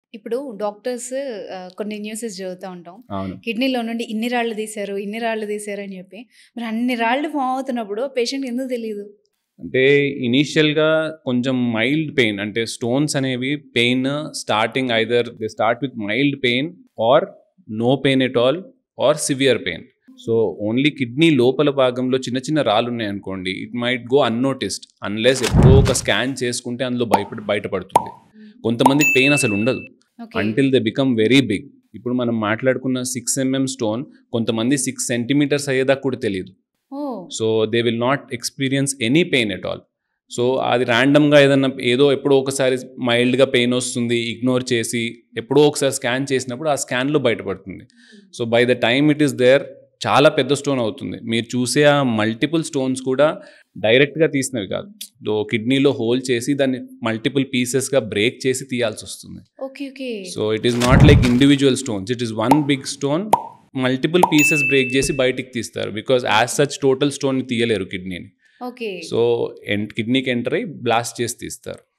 ఇప్పుడు డాక్టర్స్ ఆహ్, కొన్ని న్యూసెస్ చదువుతా ఉంటాం. అవును. కిడ్నీలో నుండి ఇన్ని రాళ్ళు తీశారు, ఇన్ని రాళ్ళు తీశారు అని చెప్పి. మరి అన్ని రాళ్ళు ఫార్మ్ అవుతున్నప్పుడు పేషెంట్‌కి ఎందుకు తెలీదు? అంటే ఇనీషియల్‌గా కొంచెం మైల్డ్ పెయిన్ అంటే స్టోన్స్ అనేవి pain starting either they start with mild pain or no pain at all or severe pain. So only kidney లోపల భాగంలో చిన్న చిన్న రాళ్ళు ఉన్నాయనుకోండి it might go unnoticed unless ఎప్పుడో ఒక స్కాన్ చేసుకుంటే అందులో భయపడి బయటపడుతుంది. కొంతమందికి పెయిన్ అసలు ఉండదు. Okay. Until they become very big. ఇప్పుడు మనం మాట్లాడుకున్న 6 ఎంఎం స్టోన్ కొంతమంది 6 సెంటీమీటర్స్ అయ్యేదాకా కూడా తెలీదు. Oh! So they will not experience any pain at all. So అది ర్యాండమ్‌గా ఏదన్నా ఏదో ఎప్పుడో ఒకసారి మైల్డ్‌గా పెయిన్ వస్తుంది ఇగ్నోర్ చేసి ఎప్పుడో ఒకసారి స్కాన్ చేసినప్పుడు ఆ స్కాన్‌లో బయటపడుతుంది. So by the time it is there చాలా పెద్ద స్టోన్ అవుతుంది. మీరు చూసే ఆ మల్టిపుల్ స్టోన్స్ కూడా డైరెక్ట్‌గా తీసినవి కాదు. దో కిడ్నీలో హోల్ చేసి దాన్ని మల్టిపుల్ పీసెస్‌గా బ్రేక్ చేసి తీయాల్సొస్తుంది. Okay. Okay. So it is not like individual stones. It is one big stone multiple pieces break చేసి బయటికి తీస్తారు. బికాజ్ యాజ్ సచ్ టోటల్ స్టోన్‌ని తీయలేరు కిడ్నీని. ఓకే. సో ఎన్ కిడ్నీకి ఎంటర్ అయ్యి బ్లాస్ట్ చేసి తీస్తారు.